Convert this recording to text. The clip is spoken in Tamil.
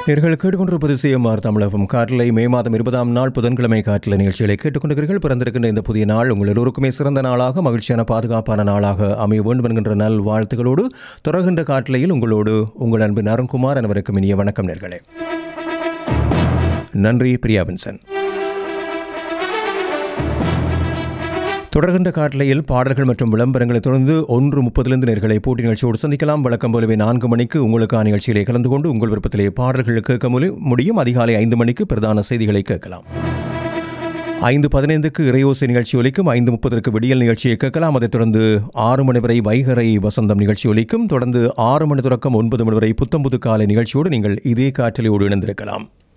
நேர்கள் கேட்டுக்கொண்டிருப்பது சிஎம்ஆர் தமிழகம் காட்டிலை மே மாதம் இருபதாம் நாள் புதன்கிழமை காட்டில நிகழ்ச்சிகளை கேட்டுக்கொண்டிருக்கிறீர்கள் பிறந்திருக்கின்ற இந்த புதிய நாள் உங்கள் எல்லோருக்குமே சிறந்த நாளாக மகிழ்ச்சியான பாதுகாப்பான நாளாக அமைய வேண்டும் என்கின்ற நல் வாழ்த்துக்களோடு தொடர்கின்ற காட்டிலையில் உங்களோடு உங்கள் அன்பின் அருண்குமார் அனைவருக்கும் இனிய வணக்கம் நேர்களே நன்றி பிரியா வின்சன் தொடர்கின்ற காட்டலையில் பாடல்கள் மற்றும் விளம்பரங்களை தொடர்ந்து ஒன்று முப்பதிலிருந்து நேர்களை போட்டி நிகழ்ச்சியோடு சந்திக்கலாம் வழக்கம் போலவே நான்கு மணிக்கு உங்களுக்கான நிகழ்ச்சியிலே கலந்து கொண்டு உங்கள் விருப்பத்திலே பாடல்கள் கேட்க முடி- முடியும் அதிகாலை ஐந்து மணிக்கு பிரதான செய்திகளை கேட்கலாம் ஐந்து பதினைந்துக்கு இறையோசை நிகழ்ச்சி ஒலிக்கும் ஐந்து முப்பதற்கு விடியல் நிகழ்ச்சியை கேட்கலாம் அதைத் தொடர்ந்து ஆறு மணி வரை வைகரை வசந்தம் நிகழ்ச்சி ஒலிக்கும் தொடர்ந்து ஆறு மணி தொடக்கம் ஒன்பது மணி வரை புத்தம்புது காலை நிகழ்ச்சியோடு நீங்கள் இதே காற்றலையோடு இணைந்திருக்கலாம்